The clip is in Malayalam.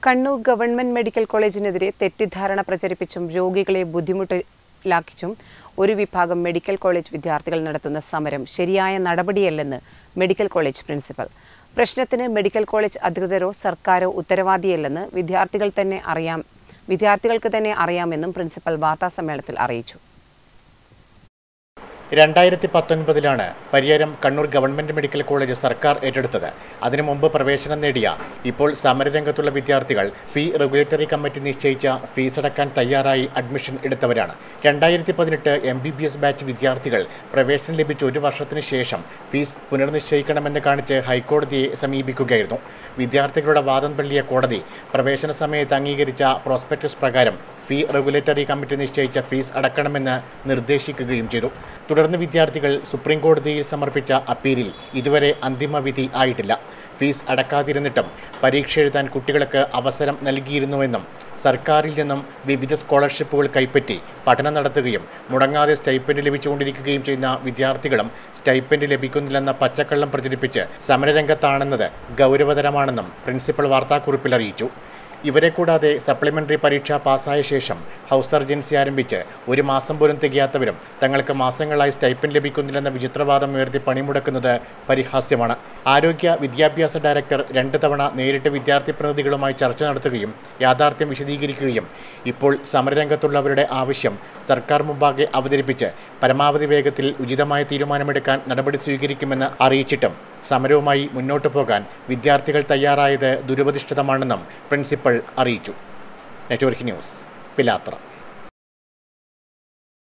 കണ്ണൂർ ഗവൺമെന്റ് മെഡിക്കൽ കോളേജിനെതിരെ തെറ്റിദ്ധാരണ പ്രചരിപ്പിച്ചും രോഗികളെ ബുദ്ധിമുട്ടിലാക്കിച്ചും ഒരു വിഭാഗം മെഡിക്കൽ കോളേജ് വിദ്യാർത്ഥികൾ നടത്തുന്ന സമരം ശരിയായ നടപടിയല്ലെന്ന് മെഡിക്കൽ കോളേജ് പ്രിൻസിപ്പൽ പ്രശ്നത്തിന് മെഡിക്കൽ കോളേജ് അധികൃതരോ സർക്കാരോ ഉത്തരവാദിയല്ലെന്ന് വിദ്യാർത്ഥികൾ തന്നെ അറിയാം വിദ്യാർത്ഥികൾക്ക് തന്നെ അറിയാമെന്നും പ്രിൻസിപ്പൽ വാർത്താസമ്മേളനത്തിൽ അറിയിച്ചു രണ്ടായിരത്തി പത്തൊൻപതിലാണ് Pariyaram Kannur government medical college സർക്കാർ ഏറ്റെടുത്തത് അതിനു മുമ്പ് പ്രവേശനം നേടിയ ഇപ്പോൾ സമരരംഗത്തുള്ള വിദ്യാർത്ഥികൾ ഫീ റെഗുലേറ്ററി കമ്മിറ്റി നിശ്ചയിച്ച ഫീസ് അടക്കാൻ തയ്യാറായി അഡ്മിഷൻ എടുത്തവരാണ് രണ്ടായിരത്തി പതിനെട്ട് M B B S batch വിദ്യാർത്ഥികൾ പ്രവേശനം ലഭിച്ച ഒരു വർഷത്തിന് ശേഷം ഫീസ് പുനർനിശ്ചയിക്കണമെന്ന് കാണിച്ച് ഹൈക്കോടതിയെ സമീപിക്കുകയായിരുന്നു വിദ്യാർത്ഥികളുടെ വാദം തള്ളിയ കോടതി പ്രവേശന സമയത്ത് അംഗീകരിച്ച പ്രോസ്പെക്ടസ് പ്രകാരം ഫീ റെഗുലേറ്ററി കമ്മിറ്റി നിശ്ചയിച്ച ഫീസ് അടക്കണമെന്ന് നിർദ്ദേശിക്കുകയും ചെയ്തു തുടർന്ന് വിദ്യാർത്ഥികൾ സുപ്രീം കോടതിയിൽ സമർപ്പിച്ച അപ്പീലിൽ ഇതുവരെ അന്തിമ വിധി ആയിട്ടില്ല ഫീസ് അടക്കാതിരുന്നിട്ടും പരീക്ഷ എഴുതാൻ കുട്ടികൾക്ക് അവസരം നൽകിയിരുന്നുവെന്നും സർക്കാരിൽ നിന്നും വിവിധ സ്കോളർഷിപ്പുകൾ കൈപ്പറ്റി പഠനം നടത്തുകയും മുടങ്ങാതെ സ്റ്റൈപ്പൻഡ് ലഭിച്ചുകൊണ്ടിരിക്കുകയും ചെയ്യുന്ന വിദ്യാർത്ഥികളും സ്റ്റൈപ്പൻഡ് ലഭിക്കുന്നില്ലെന്ന പച്ചക്കള്ളം പ്രചരിപ്പിച്ച് സമരരംഗത്താണെന്നത് ഗൗരവതരമാണെന്നും പ്രിൻസിപ്പൽ വാർത്താക്കുറിപ്പിൽ അറിയിച്ചു ഇവരെ കൂടാതെ സപ്ലിമെന്ററി പരീക്ഷ പാസ്സായ ശേഷം ഹൗസ് സർജൻസി ആരംഭിച്ച് ഒരു മാസം പോലും തികയാത്തവരും തങ്ങൾക്ക് മാസങ്ങളായി സ്റ്റൈപ്പൻഡ് ലഭിക്കുന്നില്ലെന്ന വിചിത്രവാദം ഉയർത്തി പണിമുടക്കുന്നത് പരിഹാസ്യമാണ് ആരോഗ്യ വിദ്യാഭ്യാസ ഡയറക്ടർ രണ്ട് തവണ നേരിട്ട് വിദ്യാർത്ഥി പ്രതിനിധികളുമായി ചർച്ച നടത്തുകയും യാഥാർത്ഥ്യം വിശദീകരിക്കുകയും ഇപ്പോൾ സമരരംഗത്തുള്ളവരുടെ ആവശ്യം സർക്കാർ മുമ്പാകെ അവതരിപ്പിച്ച് പരമാവധി വേഗത്തിൽ ഉചിതമായ തീരുമാനമെടുക്കാൻ നടപടി സ്വീകരിക്കുമെന്ന് അറിയിച്ചിട്ടും സമരവുമായി മുന്നോട്ടു പോകാൻ വിദ്യാർത്ഥികൾ തയ്യാറായത് ദുരുപദിഷ്ടിതമാണെന്നും പ്രിൻസിപ്പൽ അറിയിച്ചു നെറ്റ്വർക്ക് ന്യൂസ് പിലാത്ര